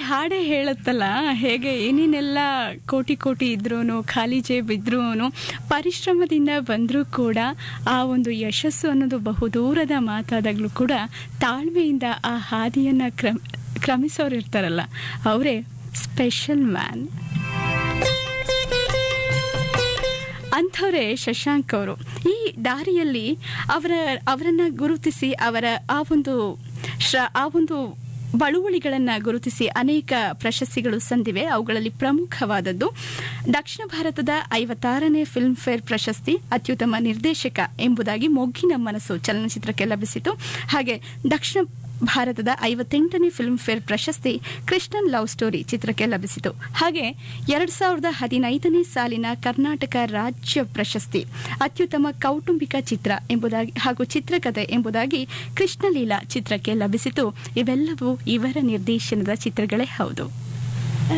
ಹಾಡೇ ಹೇಳುತ್ತಲ್ಲ ಹೇಗೆ ಏನೇನೆಲ್ಲ ಕೋಟಿ ಕೋಟಿ ಇದ್ರೂ ಖಾಲಿ ಜೇಬ್ ಇದ್ರೂ ಪರಿಶ್ರಮದಿಂದ ಬಂದರೂ ಕೂಡ ಆ ಒಂದು ಯಶಸ್ಸು ಅನ್ನೋದು ಬಹುದೂರದ ಮಾತಾದಾಗಲೂ ಕೂಡ ತಾಳ್ಮೆಯಿಂದ ಆ ಹಾದಿಯನ್ನು ಕ್ರಮ ಕ್ರಮಿಸೋರು ಇರ್ತಾರಲ್ಲ ಅವರೇ ಸ್ಪೆಷಲ್ ಮ್ಯಾನ್ ಅಂಥವರೇ ಶಶಾಂಕ್ ಅವರು ಈ ದಾರಿಯಲ್ಲಿ ಅವರ ಅವರನ್ನು ಗುರುತಿಸಿ ಅವರ ಆ ಒಂದು ಶ್ರ ಆ ಒಂದು ಬಳುವಳಿಗಳನ್ನು ಗುರುತಿಸಿ ಅನೇಕ ಪ್ರಶಸ್ತಿಗಳು ಸಂದಿವೆ ಅವುಗಳಲ್ಲಿ ಪ್ರಮುಖವಾದದ್ದು ದಕ್ಷಿಣ ಭಾರತದ ಐವತ್ತಾರನೇ ಫಿಲ್ಮ್ ಫೇರ್ ಪ್ರಶಸ್ತಿ ಅತ್ಯುತ್ತಮ ನಿರ್ದೇಶಕ ಎಂಬುದಾಗಿ ಮೊಗ್ಗಿನ ಮನಸ್ಸು ಚಲನಚಿತ್ರಕ್ಕೆ ಲಭಿಸಿತು ಹಾಗೆ ದಕ್ಷಿಣ ಭಾರತದ ಐವತ್ತೆಂಟನೇ ಫಿಲ್ಮ್ ಫೇರ್ ಪ್ರಶಸ್ತಿ ಕೃಷ್ಣನ್ ಲವ್ ಸ್ಟೋರಿ ಚಿತ್ರಕ್ಕೆ ಲಭಿಸಿತು ಹಾಗೆ ಎರಡ್ ಸಾವಿರದ ಹದಿನೈದನೇ ಸಾಲಿನ ಕರ್ನಾಟಕ ರಾಜ್ಯ ಪ್ರಶಸ್ತಿ ಅತ್ಯುತ್ತಮ ಕೌಟುಂಬಿಕ ಚಿತ್ರ ಎಂಬುದಾಗಿ ಹಾಗೂ ಚಿತ್ರಕಥೆ ಎಂಬುದಾಗಿ ಕೃಷ್ಣಲೀಲಾ ಚಿತ್ರಕ್ಕೆ ಲಭಿಸಿತು ಇವೆಲ್ಲವೂ ಇವರ ನಿರ್ದೇಶನದ ಚಿತ್ರಗಳೇ ಹೌದು